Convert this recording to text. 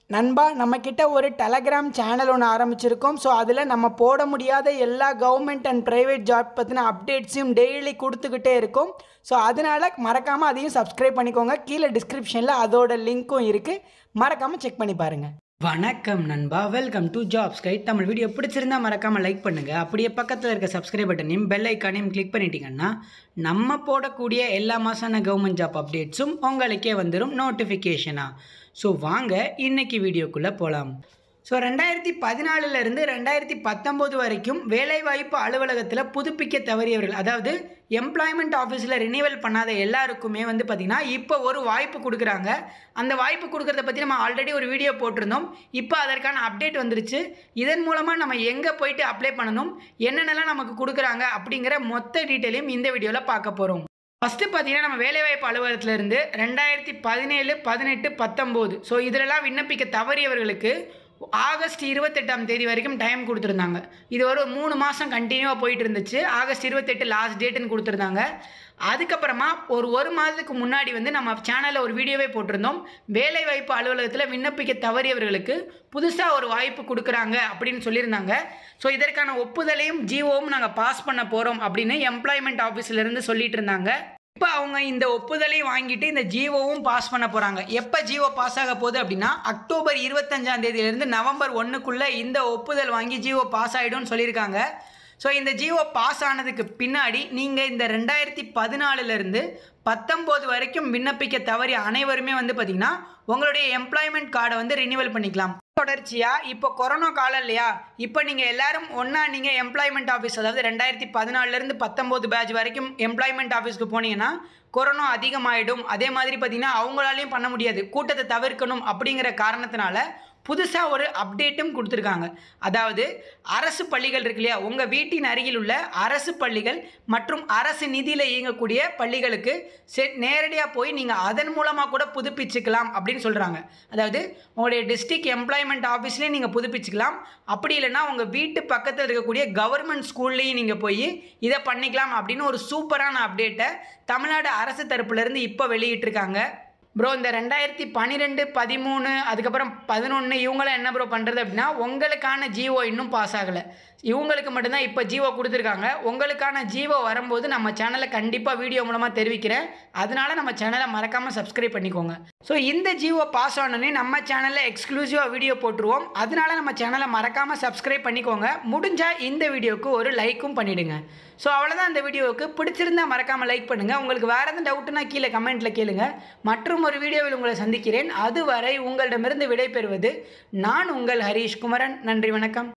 நண்பா நம்மக்கிட்ட ஒரு டெலகிராம் சேனல் ஒன்று ஆரம்பிச்சிருக்கோம் ஸோ அதில் நம்ம போட முடியாத எல்லா கவர்மெண்ட் அண்ட் ப்ரைவேட் ஜாப் பற்றின அப்டேட்ஸையும் டெய்லி கொடுத்துக்கிட்டே இருக்கோம் ஸோ அதனால் மறக்காமல் அதையும் சப்ஸ்கிரைப் பண்ணிக்கோங்க கீழே டிஸ்கிரிப்ஷனில் அதோட லிங்க்கும் இருக்குது மறக்காமல் செக் பண்ணி பாருங்கள் வணக்கம் நண்பா welcome to jobs guide Tamil video பிடிச்சிருந்தா மறக்காமல் லைக் பண்ணுங்கள் அப்படியே பக்கத்தில் இருக்க சப்ஸ்கிரைப் பட்டனையும் பெல் ஐக்கானையும் கிளிக் பண்ணிட்டீங்கன்னா நம்ம போடக்கூடிய எல்லா மாசான கவர்மெண்ட் ஜாப் அப்டேட்ஸும் உங்களுக்கே வந்துடும் நோட்டிஃபிகேஷனாக ஸோ வாங்க இன்னைக்கு வீடியோக்குள்ளே போகலாம் ஸோ ரெண்டாயிரத்தி பதினாலுலேருந்து ரெண்டாயிரத்தி பத்தொம்போது வரைக்கும் வேலைவாய்ப்பு அலுவலகத்தில் புதுப்பிக்க தவறியவர்கள் அதாவது எம்ப்ளாய்மெண்ட் ஆஃபீஸில் ரினிவல் பண்ணாத எல்லாருக்குமே வந்து பார்த்திங்கன்னா இப்போ ஒரு வாய்ப்பு கொடுக்குறாங்க அந்த வாய்ப்பு கொடுக்குறத பற்றி நம்ம ஆல்ரெடி ஒரு வீடியோ போட்டிருந்தோம் இப்போ அதற்கான அப்டேட் வந்துருச்சு இதன் மூலமாக நம்ம எங்கே போயிட்டு அப்ளை பண்ணணும் என்னென்னலாம் நமக்கு கொடுக்குறாங்க அப்படிங்கிற மொத்த டீட்டெயிலையும் இந்த வீடியோவில் பார்க்க போகிறோம் ஃபஸ்ட்டு பார்த்தீங்கன்னா நம்ம வேலைவாய்ப்பு அலுவலகத்துல இருந்து ரெண்டாயிரத்தி பதினேழு பதினெட்டு பத்தொம்போது ஸோ இதிலெல்லாம் விண்ணப்பிக்க தவறியவர்களுக்கு ஆகஸ்ட் இருபத்தெட்டாம் தேதி வரைக்கும் டைம் கொடுத்துருந்தாங்க இது ஒரு மூணு மாதம் கண்டினியூவாக போயிட்டு இருந்துச்சு ஆகஸ்ட் இருபத்தெட்டு லாஸ்ட் டேட்டுன்னு கொடுத்துருந்தாங்க அதுக்கப்புறமா ஒரு ஒரு மாதத்துக்கு முன்னாடி வந்து நம்ம சேனலில் ஒரு வீடியோவே போட்டிருந்தோம் வேலைவாய்ப்பு அலுவலகத்தில் விண்ணப்பிக்க தவறியவர்களுக்கு புதுசாக ஒரு வாய்ப்பு கொடுக்குறாங்க அப்படின்னு சொல்லியிருந்தாங்க ஸோ இதற்கான ஒப்புதலையும் ஜிஓவும் நாங்கள் பாஸ் பண்ண போகிறோம் அப்படின்னு எம்ப்ளாய்மெண்ட் ஆஃபீஸ்லேருந்து சொல்லிட்டு இருந்தாங்க இப்போ அவங்க இந்த ஒப்புதலையும் வாங்கிட்டு இந்த ஜிஓவும் பாஸ் பண்ண போகிறாங்க எப்போ ஜிஓ பாஸ் ஆக போகுது அப்படின்னா அக்டோபர் இருபத்தஞ்சாம் தேதியிலேருந்து நவம்பர் ஒன்றுக்குள்ளே இந்த ஒப்புதல் வாங்கி ஜிஓ பாஸ் ஆகிடும்னு சொல்லியிருக்காங்க ஸோ இந்த ஜிஓ பாஸ் ஆனதுக்கு பின்னாடி நீங்கள் இந்த ரெண்டாயிரத்தி பதினாலுலேருந்து பத்தொம்போது வரைக்கும் விண்ணப்பிக்க தவறிய அனைவருமே வந்து பார்த்திங்கன்னா உங்களுடைய எம்ப்ளாய்மெண்ட் கார்டை வந்து ரினிவல் பண்ணிக்கலாம் தொடர்ச்சியாக இப்போ கொரோனா காலம் இல்லையா இப்போ நீங்கள் எல்லாரும் ஒன்றா நீங்கள் எம்ப்ளாய்மெண்ட் ஆஃபீஸ் அதாவது ரெண்டாயிரத்தி பதினாலிருந்து பத்தொம்போது பேட்ச் வரைக்கும் எம்ப்ளாய்மெண்ட் ஆஃபீஸ்க்கு போனீங்கன்னா கொரோனா அதிகமாகிடும் அதே மாதிரி பார்த்தீங்கன்னா அவங்களாலையும் பண்ண முடியாது கூட்டத்தை தவிர்க்கணும் அப்படிங்கிற காரணத்தினால புதுசாக ஒரு அப்டேட்டும் கொடுத்துருக்காங்க அதாவது அரசு பள்ளிகள் இருக்கு இல்லையா உங்கள் வீட்டின் அருகில் உள்ள அரசு பள்ளிகள் மற்றும் அரசு நிதியில் இயங்கக்கூடிய பள்ளிகளுக்கு செ நேரடியாக போய் நீங்கள் அதன் மூலமாக கூட புதுப்பிச்சுக்கலாம் அப்படின்னு சொல்கிறாங்க அதாவது உங்களுடைய டிஸ்ட்ரிக்ட் எம்ப்ளாய்மெண்ட் ஆஃபீஸ்லேயும் நீங்கள் புதுப்பிச்சுக்கலாம் அப்படி இல்லைன்னா உங்கள் வீட்டு பக்கத்தில் இருக்கக்கூடிய கவர்மெண்ட் ஸ்கூல்லையும் நீங்கள் போய் இதை பண்ணிக்கலாம் அப்படின்னு ஒரு சூப்பரான அப்டேட்டை தமிழ்நாடு அரசு தரப்புலேருந்து இப்போ வெளியிட்டிருக்காங்க ப்ரோ இந்த ரெண்டாயிரத்தி பன்னிரெண்டு பதிமூணு அதுக்கப்புறம் பதினொன்று இவங்களாம் என்ன ப்ரோ பண்ணுறது அப்படின்னா உங்களுக்கான ஜிஓ இன்னும் பாஸ் ஆகலை இவங்களுக்கு மட்டும்தான் இப்போ ஜிஓ கொடுத்துருக்காங்க உங்களுக்கான ஜிஓ வரும்போது நம்ம சேனலை கண்டிப்பாக வீடியோ மூலமாக தெரிவிக்கிறேன் அதனால நம்ம சேனலை மறக்காமல் சப்ஸ்கிரைப் பண்ணிக்கோங்க ஸோ இந்த ஜிஓ பாஸ் ஆனோடனே நம்ம சேனலில் எக்ஸ்க்ளூசிவாக வீடியோ போட்டுருவோம் அதனால நம்ம சேனலை மறக்காமல் சப்ஸ்கிரைப் பண்ணிக்கோங்க முடிஞ்சால் இந்த வீடியோவுக்கு ஒரு லைக்கும் பண்ணிவிடுங்க ஸோ அவ்வளோதான் இந்த வீடியோவுக்கு பிடிச்சிருந்தா மறக்காமல் லைக் பண்ணுங்கள் உங்களுக்கு வேறு எதுவும் டவுட்டுனா கீழே கமெண்ட்டில் கேளுங்க மற்றும் ஒரு வீடியோவில் உங்களை சந்திக்கிறேன் அதுவரை உங்களிடமிருந்து விடைபெறுவது நான் உங்கள் ஹரீஷ் குமரன் நன்றி வணக்கம்